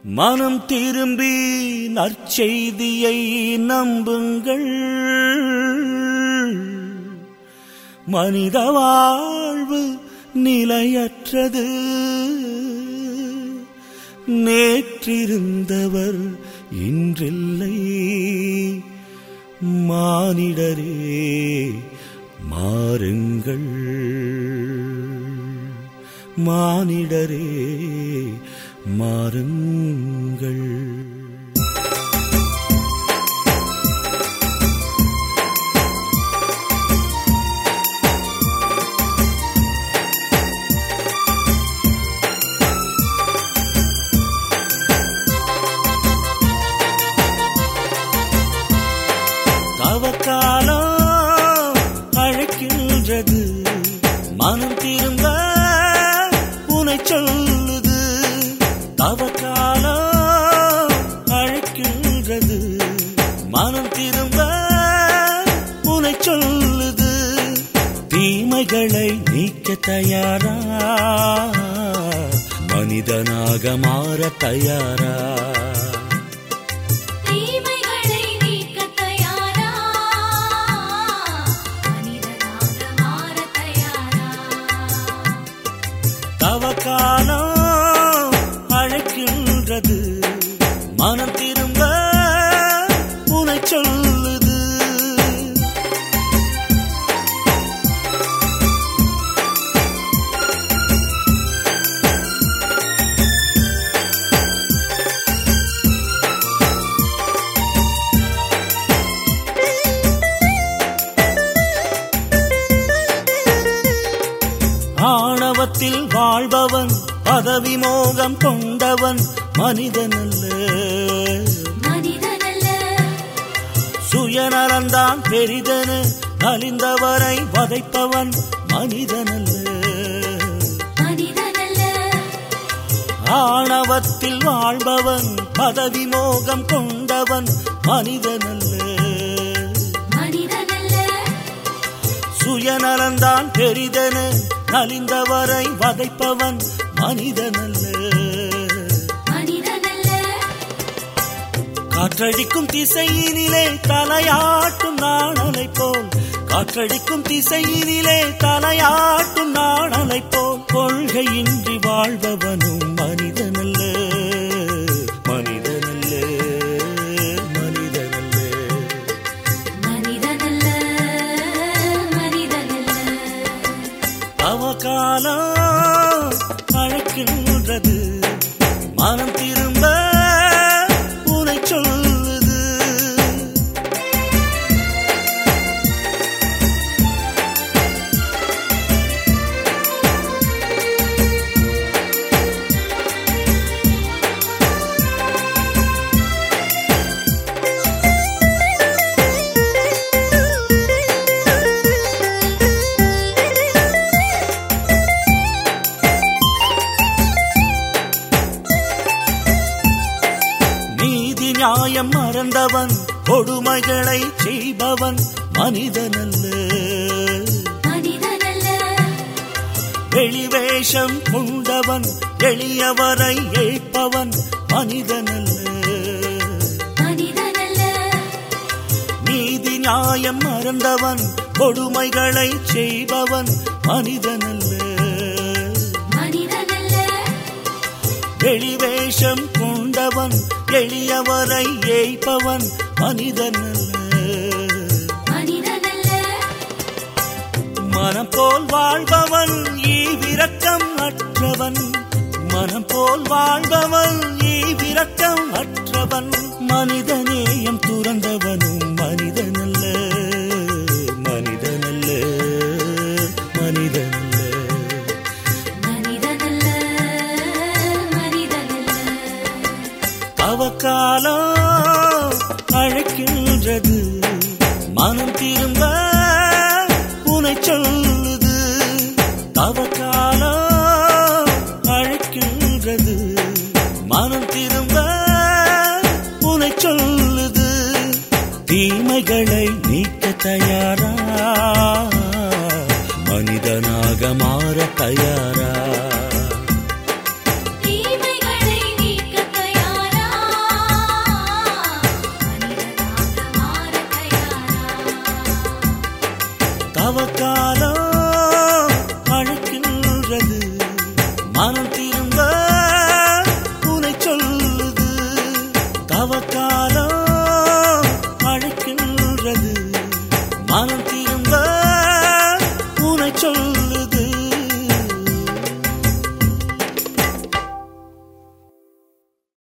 மனம் திரும்பி நற்செய்தியை நம்புங்கள் மனித வாழ்வு நிலையற்றது நேற்றிருந்தவர் இன்றில்லை மானிடரே மாறுங்கள் மானிடரே மாறுங்கள் தவக்காலம் அழைக்கின்றது மனம் திரும்ப உனை சொல்லுது தவக்காலம் அழைக்கின்றது மனம் திரும்ப உனை சொல்லுது தீமைகளை நீக்க தயாரா மனிதனாக மாற தயாரா தீமைகளை நீக்கத் தயாரா மனிதனாக மாறத் தயாரா தவக்காலம் அழைக்கின்றது மனம் திரும்ப உனை சொல்லுது ஆணவத்தில் வாழ்பவன் பதவி மோகம் கொண்டவன் மனிதனல்ல மனிதனல்ல சுயநலந்தான் பெரிதன நலிந்தவரை வதைப்பவன் மனிதனல்ல மனிதனல்ல ஆணவத்தில் வாழ்பவன் பதவி மோகம் கொண்டவன் மனிதனல்ல மனிதனல்ல சுயநலந்தான் பெரிதன நலிந்தவரை வதைப்பவன் மனிதனல்ல மனிதனல்ல காற்றடிக்கும் திசையினிலே தலையாட்டும் நாணலை போல் காற்றடிக்கும் திசையினிலே தலையாட்டும் நாணலை போல் கொள்கையின்றி வாழ்பவனும் மனிதனல்ல மனிதனல்ல மனிதனல்ல மனிதனல்ல மனிதனல்ல அவகாலம் அழைக்கின்றது மனம் திரும்ப உனை சொல்லுது நீதி நியாயம் மறந்தவன் கொடுமைகளை செய்பவன் மனிதனல்ல மனிதனல்ல வெளிவேஷம் கொண்டவன் எளியவரை ஏய்ப்பவன் மனிதனல்ல மனிதனல்ல நீதி நியாயம் மறந்தவன் கொடுமைகளை செய்பவன் மனிதனல்ல மனிதனல்ல வெளிவேஷம் கொண்டவன் எளியவரை ஏய்ப்பவன் மனிதனல்ல மனிதனல்ல மனம் போல் வாழ்பவன் ஈவிரக்கம் அற்றவன் மனம் போல் வாழ்பவன் ஈவிரக்கம் அற்றவன் மனிதநேயம் துறந்தவனும் மனிதனல்ல மனிதனல்ல மனிதனல்ல மனிதனல்ல மனிதனல்ல அவக்காலம் அழைக்கின்றது மனம் திரும்ப உனை சொல்லுது அவக்காலம் அழைக்கின்றது மனம் திரும்ப உனை சொல்லுது தீமைகளை நீக்க தயாரா மனிதனாக மாற தயாரா தீமைகளை நீக்கத் தயாரா அவகாலம் அழைக்கின்றது மனம்